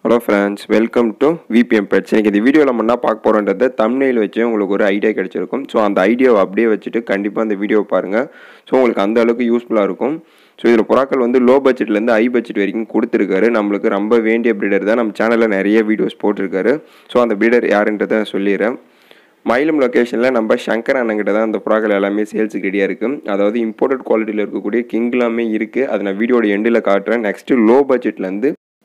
hello friends welcome to VBM pets எனக்கு இந்த வீடியோவில் நம்ம என்ன பார்க்க போகிறோன்றத தமிழில் வச்சு உங்களுக்கு ஒரு ஐடியா கிடைச்சிருக்கும் ஸோ அந்த ஐடியாவை அப்படியே வச்சுட்டு கண்டிப்பாக அந்த வீடியோவை பாருங்கள் ஸோ உங்களுக்கு அந்த அளவுக்கு யூஸ்ஃபுல்லாக இருக்கும் ஸோ இதில் புறாக்கள் வந்து லோ பட்ஜெட்லேருந்து ஹை பட்ஜெட் வரைக்கும் கொடுத்துருக்காரு நம்மளுக்கு ரொம்ப வேண்டிய ப்ரீடர் தான் நம்ம சேனலில் நிறைய வீடியோஸ் போட்டிருக்காரு ஸோ அந்த ப்ரீடர் யாருன்றதை நான் சொல்லிடுறேன் மயிலம் லொக்கேஷனில் நம்ம சங்கர் அண்ணங்கிட்ட தான் அந்த புறாக்கள் எல்லாமே சேல்ஸுக்கு ரெடியாக இருக்குது அதாவது இம்போர்ட்டட் குவாலிட்டியில் இருக்கக்கூடிய கிங் எல்லாமே இருக்குது அதை நான் வீடியோட எண்டில் காட்டுறேன் நெக்ஸ்ட்டு லோ பட்ஜெட்லேருந்து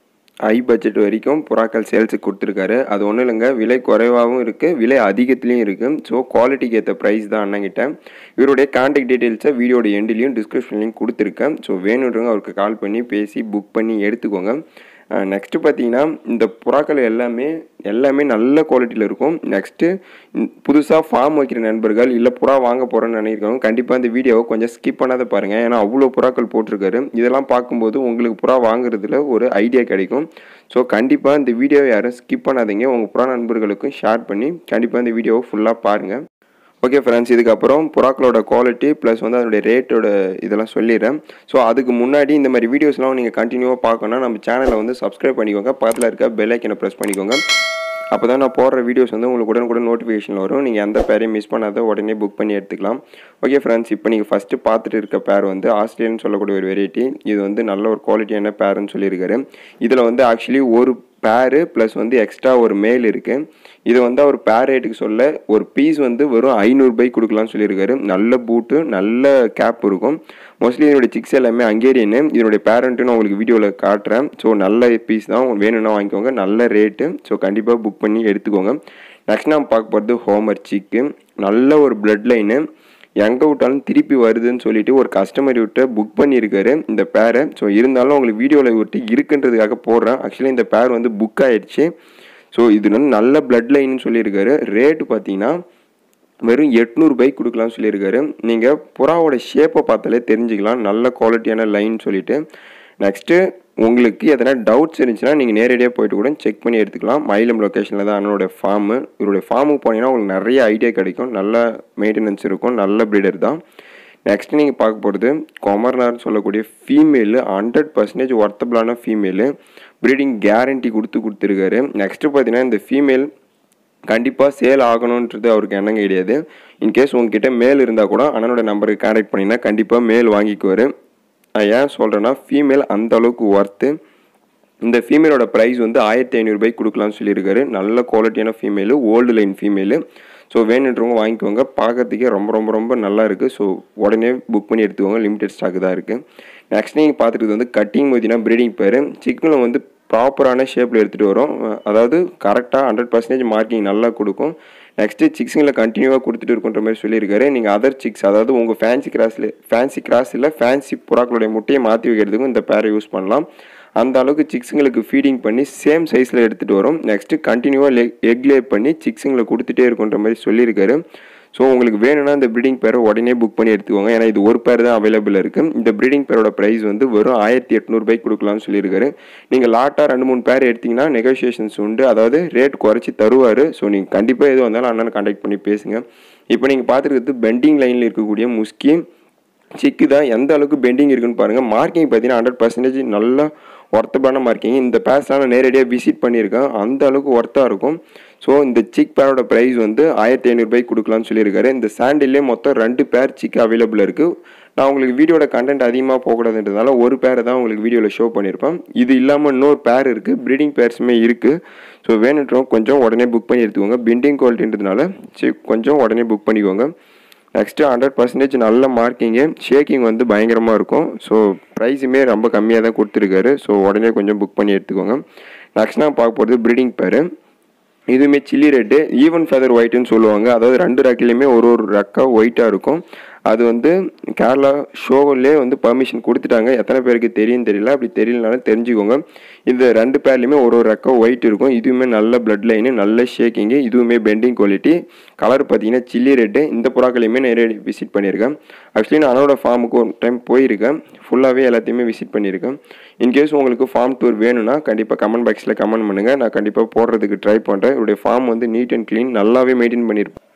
ஹை பட்ஜெட் வரைக்கும் புறாக்கள் சேல்ஸுக்கு கொடுத்துருக்காரு அது ஒன்றும் இல்லைங்க விலை குறைவாகவும் இருக்குது விலை அதிகத்துலேயும் இருக்குது ஸோ குவாலிட்டிக்கு ஏற்ற ப்ரைஸ் தான் அண்ணங்கிட்ட இவருடைய கான்டாக்ட் டீட்டெயில்ஸை வீடியோட எண்ட்லேயும் டிஸ்கிரிப்ஷன்லையும் கொடுத்துருக்கேன் ஸோ வேணுன்றவங்க அவருக்கு கால் பண்ணி பேசி புக் பண்ணி எடுத்துக்கோங்க நெக்ஸ்ட்டு பார்த்தீங்கன்னா இந்த புறாக்கள் எல்லாமே எல்லாமே நல்ல குவாலிட்டியில் இருக்கும் நெக்ஸ்ட்டு புதுசாக ஃபார்ம் வைக்கிற நண்பர்கள் இல்லை புறா வாங்க போகிறேன்னு நினைக்கிறவங்க கண்டிப்பாக இந்த வீடியோவை கொஞ்சம் ஸ்கிப் பண்ணாத பாருங்கள் ஏன்னா அவ்வளோ புறாக்கள் போட்டிருக்காரு இதெல்லாம் பார்க்கும்போது உங்களுக்கு புறா வாங்குறதுல ஒரு ஐடியா கிடைக்கும் ஸோ கண்டிப்பாக இந்த வீடியோவை யாரும் ஸ்கிப் பண்ணாதீங்க உங்கள் புறா நண்பர்களுக்கும் ஷேர் பண்ணி கண்டிப்பாக இந்த வீடியோவை ஃபுல்லாக பாருங்கள் ஓகே ஃப்ரெண்ட்ஸ் இதுக்கப்புறம் புறாக்களோட குவாலிட்டி ப்ளஸ் வந்து அதனுடைய ரேட்டோட இதெல்லாம் சொல்லிடுறேன் ஸோ அதுக்கு முன்னாடி இந்த மாதிரி வீடியோஸ்லாம் நீங்கள் கண்டினியூவாக பார்க்கணும்னா நம்ம சேனலை வந்து சப்ஸ்கிரைப் பண்ணிக்கோங்க பக்கத்தில் இருக்க பெல் ஐக்கனை ப்ரெஸ் பண்ணிக்கோங்க அப்போ தான் நான் போடுற வீடியோஸ் வந்து உங்களுக்கு உடனுக்குடன் நோட்டிஃபிகேஷன் வரும் நீங்கள் எந்த பேரையும் மிஸ் பண்ணாத உடனே புக் பண்ணி எடுத்துக்கலாம் ஓகே ஃப்ரெண்ட்ஸ் இப்போ நீங்கள் ஃபஸ்ட்டு பார்த்துட்டு இருக்க பேர் வந்து ஆஸ்திரேலியன் சொல்லக்கூடிய ஒரு வெரைட்டி இது வந்து நல்ல ஒரு குவாலிட்டியான பேருன்னு சொல்லியிருக்காரு இதில் வந்து ஆக்சுவலி ஒரு பேரு ப்ளஸ் வந்து எக்ஸ்ட்ரா ஒரு மேல் இருக்குது இது வந்து அவர் பேர் ரேட்டுக்கு சொல்ல ஒரு பீஸ் வந்து வெறும் ஐநூறுபாய்க்கு கொடுக்கலாம்னு சொல்லியிருக்காரு நல்ல பூட்டு நல்ல கேப் இருக்கும் மோஸ்ட்லி இதனுடைய சிக்ஸ் எல்லாமே அங்கேரியனு இதனுடைய பேரண்ட்டு நான் உங்களுக்கு வீடியோவில் காட்டுறேன் ஸோ நல்ல பீஸ் தான் வேணும்னா வாங்கிக்கோங்க நல்ல ரேட்டு ஸோ கண்டிப்பாக புக் பண்ணி எடுத்துக்கோங்க நெக்ஸ்ட் நான் பார்க்க போகிறது ஹோமர் சிக்கு நல்ல ஒரு பிளட் லைனு எங்கே விட்டாலும் திருப்பி வருதுன்னு சொல்லிட்டு ஒரு கஸ்டமர் விட்டு புக் பண்ணியிருக்காரு இந்த பேரை ஸோ இருந்தாலும் உங்களுக்கு வீடியோவில் விட்டு இருக்குன்றதுக்காக போடுறேன் ஆக்சுவலி இந்த பேர் வந்து புக் ஆகிடுச்சு ஸோ இது வந்து நல்ல பிளட் லைன்னு சொல்லியிருக்காரு ரேட்டு பார்த்தீங்கன்னா வெறும் எட்நூறுபாய்க்கு கொடுக்கலாம்னு சொல்லியிருக்காரு நீங்கள் புறாவோட ஷேப்பை பார்த்தாலே தெரிஞ்சுக்கலாம் நல்ல குவாலிட்டியான லைன் சொல்லிட்டு நெக்ஸ்ட்டு உங்களுக்கு எதனா டவுட்ஸ் இருந்துச்சுன்னா நீங்கள் நேரடியாக போயிட்டு கூட செக் பண்ணி எடுத்துக்கலாம் மயிலம் லொக்கேஷனில் தான் அண்ணனோட ஃபார்மு இவருடைய ஃபார்முக்கு போனீங்கன்னா உங்களுக்கு நிறைய ஐடியா கிடைக்கும் நல்ல மெயின்டெனன்ஸ் இருக்கும் நல்ல ப்ரீடர் தான் நெக்ஸ்ட் நீங்கள் பார்க்க போகிறது கொமர்னார்னு சொல்லக்கூடிய ஃபீமேலு ஹண்ட்ரட் பர்சன்டேஜ் ஒர்த்தபிளான ஃபீமேலு ப்ரீடிங் கேரண்டி கொடுத்து கொடுத்துருக்காரு நெக்ஸ்ட்டு பார்த்தீங்கன்னா இந்த ஃபீமேல் கண்டிப்பாக சேல் ஆகணுன்றது அவருக்கு எண்ணங்க கிடையாது இன்கேஸ் உங்ககிட்ட மேல் இருந்தால் கூட அண்ணனோட நம்பருக்கு கான்டாக்ட் பண்ணிங்கன்னா கண்டிப்பாக மேல் வாங்கிக்குவார் நான் ஏன் சொல்கிறேன்னா ஃபீமேல் அந்த அளவுக்கு ஒர்த்து இந்த ஃபீமேலோட ப்ரைஸ் வந்து ஆயிரத்தி ஐநூறுபாய்க்கு கொடுக்கலாம்னு சொல்லியிருக்காரு நல்ல குவாலிட்டியான female old line female so வேணுன்றவங்க வாங்கிக்கோங்க பார்க்கறதுக்கே ரொம்ப ரொம்ப ரொம்ப நல்லா இருக்குது ஸோ உடனே புக் பண்ணி எடுத்துக்கோங்க லிமிடெட் ஸ்டாக் தான் இருக்குது நெக்ஸ்ட் நீங்கள் பார்த்துட்டு வந்து கட்டிங் பார்த்தீங்கன்னா ப்ரீடிங் பேர் சிக்கனில் வந்து ப்ராப்பரான ஷேப்பில் எடுத்துகிட்டு வரும் அதாவது கரெக்டாக ஹண்ட்ரட் பர்சன்டேஜ் மார்க்கிங் நல்லா கொடுக்கும் நெக்ஸ்ட்டு சிக்ஸிங்கில் கண்டினியூவாக கொடுத்துட்டு இருக்குன்ற மாதிரி சொல்லியிருக்காரு நீங்கள் அதர் சிக்ஸ் அதாவது உங்கள் ஃபேன்சி கிராஸில் ஃபேன்சி கிராஸில் ஃபேன்சி புறாக்களுடைய முட்டையை மாற்றி வைக்கிறதுக்கும் இந்த பேரை யூஸ் பண்ணலாம் அந்த அளவுக்கு சிக்ஸுங்களுக்கு ஃபீடிங் பண்ணி சேம் சைஸில் எடுத்துகிட்டு வரும் நெக்ஸ்ட்டு கண்டினியூவாக லெக் எக் லே பண்ணி சிக்ஸுங்களை கொடுத்துட்டே இருக்குன்ற மாதிரி சொல்லியிருக்காரு ஸோ உங்களுக்கு வேணும்னா இந்த ப்ரீடிங் பேரை உடனே புக் பண்ணி எடுத்துக்கோங்க ஏன்னா இது ஒரு பேர் தான் அவைலபிள் இருக்குது இந்த ப்ரீடிங் பேரோட ப்ரைஸ் வந்து வெறும் ஆயிரத்தி எட்நூறுபாய்க்கு கொடுக்கலாம்னு சொல்லியிருக்காரு நீங்கள் லாட்டாக ரெண்டு மூணு பேர் எடுத்திங்கன்னா நெகோசியேஷன்ஸ் உண்டு அதாவது ரேட் குறைச்சி தருவார் ஸோ நீங்கள் கண்டிப்பாக எதுவும் வந்தாலும் அண்ணனை கான்டாக்ட் பண்ணி பேசுங்க இப்போ நீங்கள் பார்த்துருக்கிறது பெண்டிங் லைனில் இருக்கக்கூடிய முஸ்கி சிக்கு தான் எந்த அளவுக்கு பெண்டிங் இருக்குன்னு பாருங்கள் மார்க்கிங் பார்த்தீங்கன்னா ஹண்ட்ரட் பர்சன்டேஜ் நல்லா ஒர்த்தபான மார்க்கிங் இந்த பேர்ஸ்லாம் நான் நேரடியாக விசிட் பண்ணியிருக்கேன் அந்த அளவுக்கு ஒர்த்தாக இருக்கும் ஸோ இந்த சிக் பேரோட ப்ரைஸ் வந்து ஆயிரத்தி ஐநூறுபாய்க்கு கொடுக்கலாம்னு சொல்லியிருக்காரு இந்த சாண்டில்லே மொத்தம் ரெண்டு பேர் சிக் அவைலபிள் இருக்குது நான் உங்களுக்கு வீடியோட கண்டென்ட் அதிகமாக போகக்கூடாதுன்றதால ஒரு பேரை தான் உங்களுக்கு வீடியோவில் ஷோ பண்ணியிருப்பேன் இது இல்லாமல் இன்னொரு பேர் இருக்குது ப்ரீடிங் பேர்ஸுமே இருக்குது ஸோ வேணுன்றவங்க கொஞ்சம் உடனே புக் பண்ணி எடுத்துக்கோங்க பிண்டிங் குவாலிட்டின்றதுனால சரி கொஞ்சம் உடனே புக் பண்ணிக்கோங்க நெக்ஸ்ட்டு ஹண்ட்ரட் பர்சன்டேஜ் நல்ல மார்க்கிங்கு ஷேக்கிங் வந்து பயங்கரமாக இருக்கும் ஸோ ப்ரைஸுமே ரொம்ப கம்மியாக தான் கொடுத்துருக்காரு ஸோ உடனே கொஞ்சம் புக் பண்ணி எடுத்துக்கோங்க நெக்ஸ்ட் நான் பார்க்க போகிறது ப்ரீடிங் பேர் இதுவுமே சில்லி ரெட்டு ஈவன் ஃபெதர் ஒயிட்டுன்னு சொல்லுவாங்க அதாவது ரெண்டு ரக்கிலையுமே ஒரு ஒரு ரக்கா ஒயிட்டாக இருக்கும் அது வந்து கேரளா ஷோவிலே வந்து பர்மிஷன் கொடுத்துட்டாங்க எத்தனை பேருக்கு தெரியும் தெரியல அப்படி தெரியலனாலும் தெரிஞ்சுக்கோங்க இந்த ரெண்டு பேர்லையுமே ஒரு ஒரு ரக்கம் ஒயிட் இருக்கும் இதுவுமே நல்ல பிளட் லைனு நல்ல ஷேக்கிங்கு இதுவுமே பெண்டிங் குவாலிட்டி கலர் பார்த்தீங்கன்னா சில்லி ரெட்டு இந்த புறாக்களையுமே நிறைய விசிட் பண்ணியிருக்கேன் ஆக்சுவலி நான் அனோட ஃபார்முக்கு ஒரு டைம் போயிருக்கேன் ஃபுல்லாகவே எல்லாத்தையுமே விசிட் பண்ணியிருக்கேன் இன்கேஸ் உங்களுக்கு ஃபார்ம் டூர் வேணும்னா கண்டிப்பாக கமெண்ட் பாக்ஸில் கமெண்ட் பண்ணுங்கள் நான் கண்டிப்பாக போடுறதுக்கு ட்ரை பண்ணுறேன் இவருடைய ஃபார்ம் வந்து நீட் அண்ட் க்ளீன் நல்லாவே மெயின்டைன் பண்ணியிருப்பேன்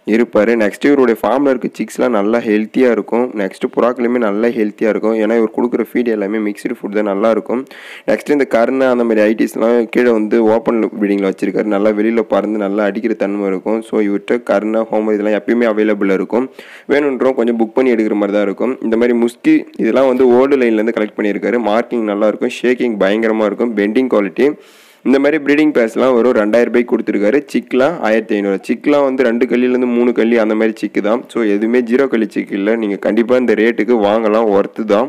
இருப்பார் நெக்ஸ்ட் இவருடைய ஃபார்மில் இருக்க சிக்ஸ்லாம் நல்லா ஹெல்த்தியாக இருக்கும் நெக்ஸ்ட் புறாக்களுமே நல்லா ஹெல்த்தியாக இருக்கும் ஏன்னா இவர் கொடுக்குற ஃபீட் எல்லாமே மிக்ஸ்டு ஃபுட் தான் நல்லா இருக்கும் நெக்ஸ்ட் இந்த கருணை அந்த மாதிரி ஐட்டிஸ்லாம் கீழே வந்து ஓப்பன் ப்ரீடிங்கில் வச்சிருக்காரு நல்லா வெளியில் பறந்து நல்லா அடிக்கிற தன்மை இருக்கும் ஸோ இவர்கிட்ட கருணை ஹோம் இதெல்லாம் எப்பயுமே அவைலபிளாக இருக்கும் வேணுன்றோம் கொஞ்சம் புக் பண்ணி எடுக்கிற மாதிரி தான் இருக்கும் இந்த மாதிரி முஸ்கி இதெல்லாம் வந்து ஓல்டு லைன்லேருந்து கலெக்ட் பண்ணியிருக்காரு மார்க்கிங் நல்லா இருக்கும் ஷேக்கிங் பயங்கரமாக இருக்கும் பெண்டிங் குவாலிட்டி இந்த மாதிரி ப்ரீடிங் பேர்ஸ்லாம் ஒரு ரெண்டாயிரம் ரூபாய்க்கு கொடுத்துருக்காரு சிக்லாம் ஆயிரத்தி ஐநூறு சிக்லாம் வந்து ரெண்டு கல்லிலேருந்து மூணு கல்லி அந்த மாதிரி சிக்கு தான் ஸோ எதுவுமே ஜீரோ கல்லி சிக்கு இல்லை நீங்கள் கண்டிப்பாக இந்த ரேட்டுக்கு வாங்கலாம் ஒர்த்து தான்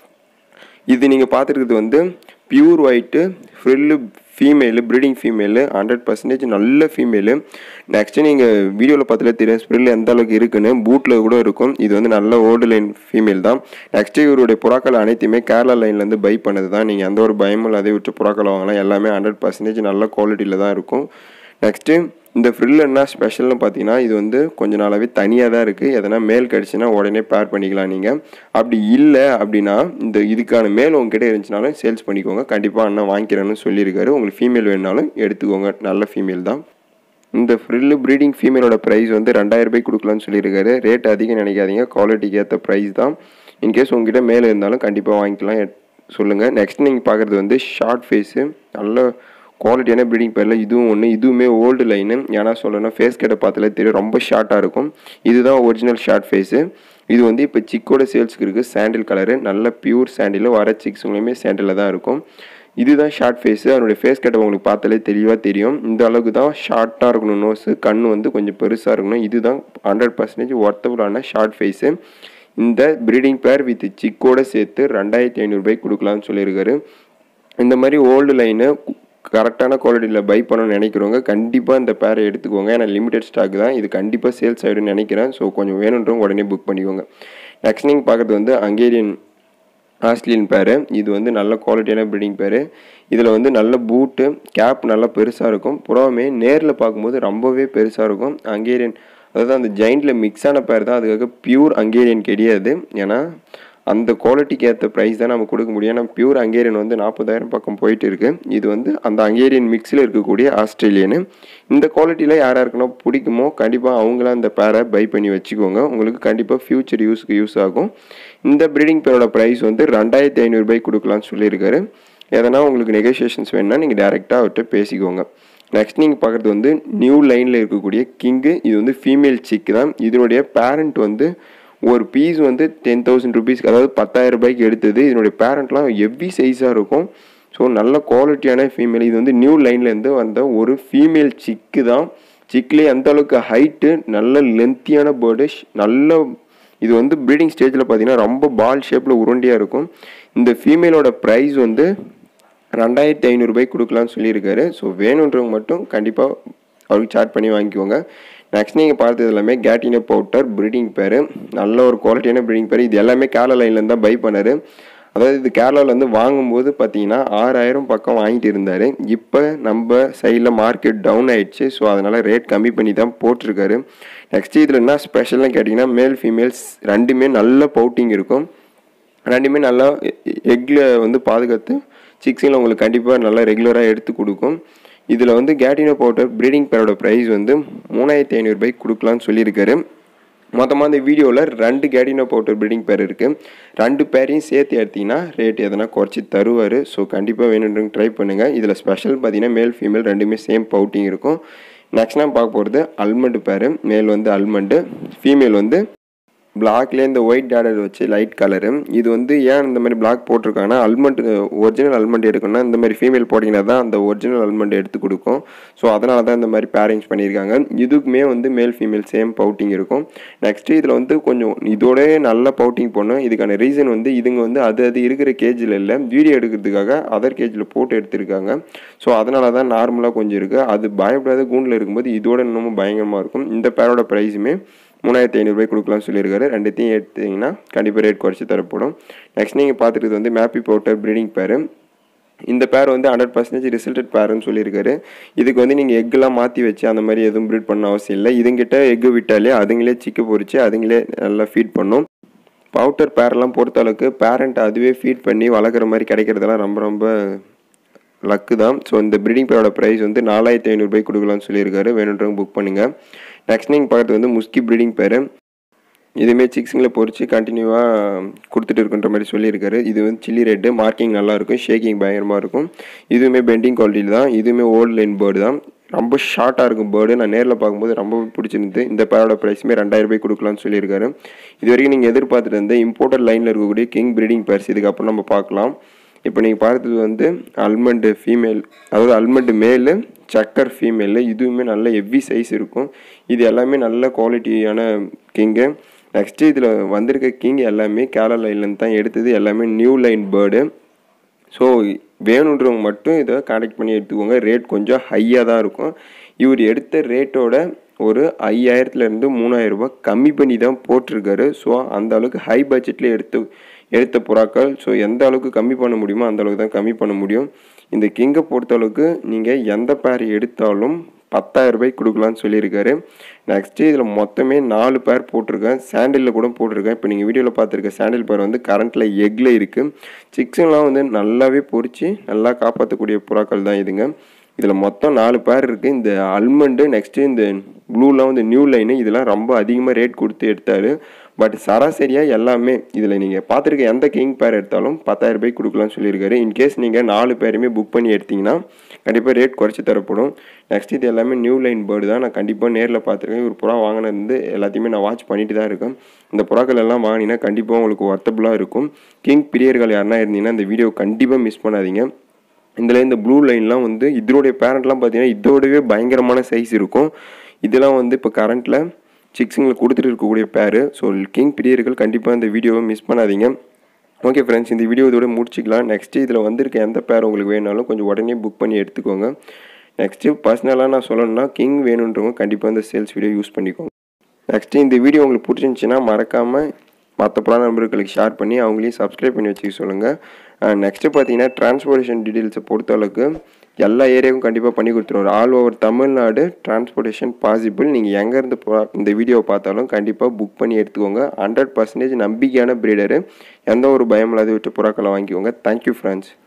இது நீங்கள் பார்த்துருக்குறது வந்து pure white frill female breeding female hundred percentage நல்ல ஃபீமேலு நெக்ஸ்ட்டு நீங்கள் வீடியோவில் பார்த்தாலே தெரியும் ஸ்ப்ரில் எந்த அளவுக்கு இருக்குன்னு பூட்டில் கூட இருக்கும் இது வந்து நல்ல ஓல்டு லைன் ஃபீமேல் தான் நெக்ஸ்ட்டு இவருடைய புறாக்கள் அனைத்தையுமே கேரளா லைன்லேருந்து பை பண்ணது தான் நீங்கள் எந்த ஒரு பயமும் இல்லாத விட்டு புறாக்கள் வாங்கலாம் எல்லாமே ஹண்ட்ரட் பர்சன்டேஜ் நல்ல குவாலிட்டியில் தான் இருக்கும் நெக்ஸ்ட்டு இந்த ஃப்ரில் என்ன ஸ்பெஷல்னு பார்த்தீங்கன்னா இது வந்து கொஞ்ச நாளாகவே தனியாக தான் இருக்குது எதனா மேல் கிடச்சுன்னா உடனே பேர் பண்ணிக்கலாம் நீங்கள் அப்படி இல்லை அப்படின்னா இந்த இதுக்கான மேல் உங்ககிட்ட இருந்துச்சுனாலும் சேல்ஸ் பண்ணிக்கோங்க கண்டிப்பாக அண்ணன் வாங்கிக்கிறேன்னு சொல்லியிருக்காரு உங்களுக்கு ஃபீமேல் வேணுனாலும் எடுத்துக்கோங்க நல்ல ஃபீமேல் தான் இந்த ஃப்ரில்லு ப்ரீடிங் ஃபீமேலோட ப்ரைஸ் வந்து ரெண்டாயிரம் ரூபாய் கொடுக்கலான்னு சொல்லியிருக்காரு ரேட் அதிகம் நினைக்காதீங்க குவாலிட்டிக்கு ஏற்ற ப்ரைஸ் தான் இன்கேஸ் உங்ககிட்ட மேலே இருந்தாலும் கண்டிப்பாக வாங்கிக்கலாம் எ- சொல்லுங்கள் நெக்ஸ்ட் நீங்கள் பார்க்குறது வந்து ஷார்ட் ஃபேஸு நல்ல குவாலிட்டியான ப்ரீடிங் பேரில் இதுவும் ஒன்று இதுவுமே ஓல்டு லைனு ஏன்னா சொல்லணும்னா ஃபேஸ் கிட்ட பார்த்தாலே தெரியும் ரொம்ப ஷார்ட்டாக இருக்கும் இதுதான் ஒரிஜினல் ஷார்ட் ஃபேஸு இது வந்து இப்போ சிக்கோட சேல்ஸ்க்கு இருக்குது சாண்டில் கலரு நல்ல பியூர் சாண்டில் வர சிக்ஸுங்களுமே சாண்டில் தான் இருக்கும் இதுதான் ஷார்ட் ஃபேஸு அதனுடைய ஃபேஸ் கட்டை உங்களுக்கு பார்த்தாலே தெளிவாக தெரியும் இந்த அளவுக்கு தான் ஷார்ட்டாக இருக்கணும் நோஸு கண் வந்து கொஞ்சம் பெருசாக இருக்கணும் இதுதான் ஹண்ட்ரட் பர்சன்டேஜ் ஒர்த்தபுளான ஷார்ட் ஃபேஸு இந்த ப்ரீடிங் பேர் வித் சிக்கோட சேர்த்து ரெண்டாயிரத்தி ஐநூறுபாய்க்கு கொடுக்கலான்னு சொல்லியிருக்காரு இந்த மாதிரி ஓல்டு லைனு கரெக்டான குவாலிட்டியில் பை பண்ணணும்னு நினைக்கிறவங்க கண்டிப்பாக இந்த பேரை எடுத்துக்கோங்க ஏன்னா லிமிடெட் ஸ்டாக் தான் இது கண்டிப்பாக சேல்ஸ் ஆகிடும்னு நினைக்கிறேன் ஸோ கொஞ்சம் வேணுன்றவங்க உடனே புக் பண்ணிக்கோங்க நெக்ஸ்ட் நீங்கள் பார்க்குறது வந்து ஹங்கேரியன் ஆஸ்ட்ரேலியன் பேரு இது வந்து நல்ல குவாலிட்டியான ப்ரீடிங் பேரு இதில் வந்து நல்ல பூட்டு கேப் நல்லா பெருசாக இருக்கும் புறாவுமே நேரில் பார்க்கும்போது ரொம்பவே பெருசாக இருக்கும் ஹங்கேரியன் அதாவது அந்த ஜெயிண்டில் மிக்ஸ் ஆன பேர் தான் அதுக்காக பியூர் ஹங்கேரியன் கிடையாது ஏன்னா அந்த குவாலிட்டிக்கு ஏற்ற ப்ரைஸ் தான் நம்ம கொடுக்க முடியும் ஏன்னா பியூர் ஹங்கேரியன் வந்து நாற்பதாயிரம் பக்கம் போயிட்டு இருக்கு இது வந்து அந்த ஹங்கேரியன் மிக்ஸில் இருக்கக்கூடிய ஆஸ்திரேலியனு இந்த குவாலிட்டியில் யார் யாருக்குன்னா பிடிக்குமோ கண்டிப்பாக அவங்களாம் இந்த பேரை பை பண்ணி வச்சுக்கோங்க உங்களுக்கு கண்டிப்பாக ஃப்யூச்சர் யூஸ்க்கு யூஸ் ஆகும் இந்த ப்ரீடிங் பேரோட ப்ரைஸ் வந்து ரெண்டாயிரத்தி ஐநூறுபாய்க்கு கொடுக்கலாம்னு சொல்லியிருக்காரு எதனா உங்களுக்கு நெகோசியேஷன்ஸ் வேணும்னா நீங்கள் டேரெக்டாக அவர்கிட்ட பேசிக்கோங்க நெக்ஸ்ட் நீங்கள் பார்க்குறது வந்து நியூ லைனில் இருக்கக்கூடிய கிங்கு இது வந்து ஃபீமேல் சிக்கு தான் இதனுடைய பேரண்ட் வந்து ஒரு பீஸ் வந்து டென் தௌசண்ட் ருபீஸ்க்கு அதாவது பத்தாயிரம் ரூபாய்க்கு எடுத்தது இதனுடைய பேரண்ட்லாம் ஹெவி சைஸாக இருக்கும் ஸோ நல்ல குவாலிட்டியான ஃபீமேல் இது வந்து நியூ லைன்லேருந்து வந்த ஒரு ஃபீமேல் சிக்கு தான் சிக்லேயே அந்த அளவுக்கு ஹைட்டு நல்ல லென்த்தியான பேர்டு நல்ல இது வந்து ப்ரீடிங் ஸ்டேஜில் பார்த்தீங்கன்னா ரொம்ப பால் ஷேப்பில் உருண்டையாக இருக்கும் இந்த ஃபீமேலோட ப்ரைஸ் வந்து ரெண்டாயிரத்தி ஐநூறுபாய்க்கு கொடுக்கலான்னு சொல்லியிருக்காரு ஸோ வேணுன்றவங்க மட்டும் கண்டிப்பாக அவருக்கு சார்ட் பண்ணி வாங்கிக்கோங்க நெக்ஸ்ட் நீங்கள் பார்த்தது எல்லாமே கேட்டினோ பவுட்டர் ப்ரீடிங் பேர் நல்ல ஒரு குவாலிட்டியான ப்ரீடிங் பேர் இது எல்லாமே கேரளா லைன்லேருந்து தான் பை பண்ணார் அதாவது இது கேரளாவிலேருந்து வாங்கும்போது பார்த்தீங்கன்னா ஆறாயிரம் பக்கம் வாங்கிட்டு இருந்தார் இப்போ நம்ம சைடில் மார்க்கெட் டவுன் ஆயிடுச்சு ஸோ அதனால் ரேட் கம்மி பண்ணி தான் போட்டிருக்காரு நெக்ஸ்ட் இதில் என்ன ஸ்பெஷல்னு கேட்டிங்கன்னா மேல் ஃபீமேல்ஸ் ரெண்டுமே நல்ல பவுட்டிங் இருக்கும் ரெண்டுமே நல்லா எக்கில் வந்து பாதுகாத்து சிக்ஸில் உங்களுக்கு கண்டிப்பாக நல்லா ரெகுலராக எடுத்து கொடுக்கும் இதில் வந்து கேட்டினோ பவுடர் ப்ரீடிங் பேரோட ப்ரைஸ் வந்து மூணாயிரத்தி ஐநூறுபாய்க்கு கொடுக்கலான்னு சொல்லியிருக்காரு மொத்தமாக இந்த வீடியோவில் ரெண்டு கேடினோ பவுடர் ப்ரீடிங் பேர் இருக்குது ரெண்டு பேரையும் சேர்த்து எடுத்தீங்கன்னா ரேட் எதனா குறைச்சி தருவார் ஸோ கண்டிப்பாக வேணுன்றவங்க ட்ரை பண்ணுங்கள் இதில் ஸ்பெஷல் பார்த்தீங்கன்னா மேல் ஃபீமேல் ரெண்டுமே சேம் பவுட்டிங் இருக்கும் நெக்ஸ்ட் நான் பார்க்க போகிறது அல்மண்டு பேர் மேல் வந்து அல்மண்டு ஃபீமேல் வந்து பிளாக்லேயே இந்த ஒயிட் டேடர் வச்சு லைட் கலரு இது வந்து ஏன் இந்த மாதிரி பிளாக் போட்டிருக்காங்கன்னா அல்மண்ட் ஒரிஜினல் அல்மண்ட் எடுக்கணும்னா இந்த மாதிரி ஃபீமேல் போட்டிங்கன்னா தான் அந்த ஒரிஜினல் அல்மண்ட் எடுத்து கொடுக்கும் ஸோ அதனால தான் இந்த மாதிரி பேரிங்ஸ் பண்ணியிருக்காங்க இதுக்குமே வந்து மேல் ஃபீமேல் சேம் பவுட்டிங் இருக்கும் நெக்ஸ்ட்டு இதில் வந்து கொஞ்சம் இதோட நல்ல பவுட்டிங் போடணும் இதுக்கான ரீசன் வந்து இதுங்க வந்து அது அது இருக்கிற கேஜில் இல்லை வீடியோ எடுக்கிறதுக்காக அதர் கேஜில் போட்டு எடுத்திருக்காங்க ஸோ அதனால தான் நார்மலாக கொஞ்சம் இருக்குது அது பயப்படாத கூண்டில் இருக்கும்போது இதோட இன்னமும் பயங்கரமாக இருக்கும் இந்த பேரோட ப்ரைஸுமே மூணாயிரத்தி ஐநூறுபாய் கொடுக்கலாம்னு சொல்லியிருக்காரு ரெண்டுத்தையும் எடுத்தீங்கன்னா கண்டிப்பாக ரேட் குறைச்சி தரப்படும் நெக்ஸ்ட் நீங்கள் பார்த்துட்டு வந்து மேப்பி பவுட்டர் ப்ரீடிங் பேர் இந்த பேர் வந்து ஹண்ட்ரட் பர்சன்டேஜ் ரிசல்டட் பேருன்னு சொல்லியிருக்காரு இதுக்கு வந்து நீங்கள் எக்கெல்லாம் மாற்றி வச்சு அந்த மாதிரி எதுவும் ப்ரீட் பண்ண அவசியம் இல்லை இதுங்கிட்ட எக்கு விட்டாலே அதுங்களே சிக்கு பொறிச்சு அதுங்களே நல்லா ஃபீட் பண்ணும் பவுட்டர் பேரெல்லாம் பொறுத்த அளவுக்கு பேரண்ட் அதுவே ஃபீட் பண்ணி வளர்க்குற மாதிரி கிடைக்கிறதெல்லாம் ரொம்ப ரொம்ப லக்கு தான் ஸோ இந்த ப்ரீடிங் பேரோட ப்ரைஸ் வந்து நாலாயிரத்தி ஐநூறுபாய்க்கு கொடுக்கலாம்னு சொல்லியிருக்காரு வேணுன்றவங்க புக் பண்ணுங்கள் நெக்ஸ்ட் நீங்கள் பார்க்குறது வந்து முஸ்கி ப்ரீடிங் பேர் இதுவுமே சிக்ஸுங்களை பொறிச்சு கண்டினியூவாக கொடுத்துட்டு இருக்குன்ற மாதிரி சொல்லியிருக்காரு இது வந்து சில்லி ரெட்டு மார்க்கிங் நல்லாயிருக்கும் ஷேக்கிங் பயங்கரமாக இருக்கும் இதுவுமே பெண்டிங் குவாலிட்டியில் தான் இதுவுமே ஓல்ட் லைன் பேர்டு தான் ரொம்ப ஷார்ட்டாக இருக்கும் பேர்டு நான் நேரில் பார்க்கும்போது ரொம்ப பிடிச்சிருந்து இந்த பேரோட ப்ரைஸுமே ரெண்டாயிரம் ரூபாய் கொடுக்கலாம்னு சொல்லியிருக்காரு இது வரைக்கும் நீங்கள் எதிர்பார்த்துட்டு இருந்த இம்போர்ட்டட் லைனில் இருக்கக்கூடிய கிங் ப்ரீடிங் பேர்ஸ் இதுக்கப்புறம் நம்ம பார்க்கலாம் இப்போ நீங்கள் பார்த்தது வந்து அல்மண்டு ஃபீமேல் அதாவது அல்மண்டு மேலு சக்கர் ஃபீமேலு இதுவுமே நல்ல ஹெவி சைஸ் இருக்கும் இது எல்லாமே நல்ல குவாலிட்டியான கிங்கு நெக்ஸ்ட்டு இதில் வந்திருக்க கிங் எல்லாமே கேரளா லைன்லேருந்து தான் எடுத்தது எல்லாமே நியூ லைன் பேர்டு ஸோ வேணுன்றவங்க மட்டும் இதை கான்டாக்ட் பண்ணி எடுத்துக்கோங்க ரேட் கொஞ்சம் ஹையாக தான் இருக்கும் இவர் எடுத்த ரேட்டோட ஒரு ஐயாயிரத்துலேருந்து மூணாயிரம் ரூபாய் கம்மி பண்ணி தான் போட்டிருக்காரு ஸோ அந்த அளவுக்கு ஹை பட்ஜெட்டில் எடுத்து எடுத்த புறாக்கள் ஸோ எந்த அளவுக்கு கம்மி பண்ண முடியுமோ அந்த அளவுக்கு தான் கம்மி பண்ண முடியும் இந்த கிங்கை பொறுத்தளவுக்கு நீங்கள் எந்த பேர் எடுத்தாலும் பத்தாயிரம் ரூபாய்க்கு கொடுக்கலான்னு சொல்லியிருக்காரு நெக்ஸ்ட்டு இதில் மொத்தமே நாலு பேர் போட்டிருக்கேன் சாண்டிலில் கூட போட்டிருக்கேன் இப்போ நீங்கள் வீடியோவில் பார்த்துருக்க சாண்டில் பேர் வந்து கரண்ட்டில் எக்கில் இருக்குது சிக்ஸுங்கெலாம் வந்து நல்லாவே பொறிச்சு நல்லா காப்பாற்றக்கூடிய புறாக்கள் தான் இதுங்க இதில் மொத்தம் நாலு பேர் இருக்குது இந்த அல்மண்டு நெக்ஸ்ட்டு இந்த ப்ளூலாம் வந்து நியூ லைனு இதெல்லாம் ரொம்ப அதிகமாக ரேட் கொடுத்து எடுத்தார் பட் சராசரியாக எல்லாமே இதில் நீங்கள் பார்த்துருக்க எந்த கிங் பேர் எடுத்தாலும் பத்தாயிரம் ரூபாய்க்கு கொடுக்கலாம்னு சொல்லியிருக்காரு இன்கேஸ் நீங்கள் நாலு பேருமே புக் பண்ணி எடுத்திங்கன்னா கண்டிப்பாக ரேட் குறைச்சி தரப்படும் நெக்ஸ்ட் இது எல்லாமே நியூ லைன் பேர்டு தான் நான் கண்டிப்பாக நேரில் பார்த்துருக்கேன் ஒரு புறா வாங்கினது வந்து எல்லாத்தையுமே நான் வாட்ச் பண்ணிட்டு தான் இருக்கேன் இந்த புறாக்கள் எல்லாம் வாங்கினீங்கன்னா கண்டிப்பாக உங்களுக்கு ஒர்த்தபுளாக இருக்கும் கிங் பிரியர்கள் யாருனா இருந்தீங்கன்னா இந்த வீடியோ கண்டிப்பாக மிஸ் பண்ணாதீங்க இதில் இந்த ப்ளூ லைன்லாம் வந்து இதனுடைய பேரண்ட்லாம் பார்த்தீங்கன்னா இதோடவே பயங்கரமான சைஸ் இருக்கும் இதெல்லாம் வந்து இப்போ கரண்ட்டில் சிக்ஸுங்களை கொடுத்துட்டு இருக்கக்கூடிய பேர் ஸோ கிங் பிரியர்கள் கண்டிப்பாக இந்த வீடியோவை மிஸ் பண்ணாதீங்க ஓகே ஃப்ரெண்ட்ஸ் இந்த வீடியோ இதோட முடிச்சிக்கலாம் நெக்ஸ்ட்டு இதில் வந்திருக்க எந்த பேர் உங்களுக்கு வேணாலும் கொஞ்சம் உடனே புக் பண்ணி எடுத்துக்கோங்க நெக்ஸ்ட்டு பர்சனலாக நான் சொல்லணும்னா கிங் வேணுன்றவங்க கண்டிப்பாக இந்த சேல்ஸ் வீடியோ யூஸ் பண்ணிக்கோங்க நெக்ஸ்ட்டு இந்த வீடியோ உங்களுக்கு பிடிச்சிருந்துச்சின்னா மறக்காமல் மற்ற புற நண்பர்களுக்கு ஷேர் பண்ணி அவங்களையும் சப்ஸ்கிரைப் பண்ணி வச்சுக்க சொல்லுங்கள் நெக்ஸ்ட்டு பார்த்தீங்கன்னா டிரான்ஸ்போர்ட்டேஷன் டீட்டெயில்ஸை பொறுத்தளவுக்கு எல்லா ஏரியாவுக்கும் கண்டிப்பாக பண்ணி கொடுத்துருவோம் all over Tamil Nadu transportation possible நீங்கள் எங்கேருந்து போ இந்த வீடியோவை பார்த்தாலும் கண்டிப்பாக புக் பண்ணி எடுத்துக்கோங்க ஹண்ட்ரட் பர்சன்டேஜ் நம்பிக்கையான பிரீடரு எந்த ஒரு பயம் இல்லாத விட்டு புறாக்களை வாங்கிக்கோங்க தேங்க்யூ ஃப்ரெண்ட்ஸ்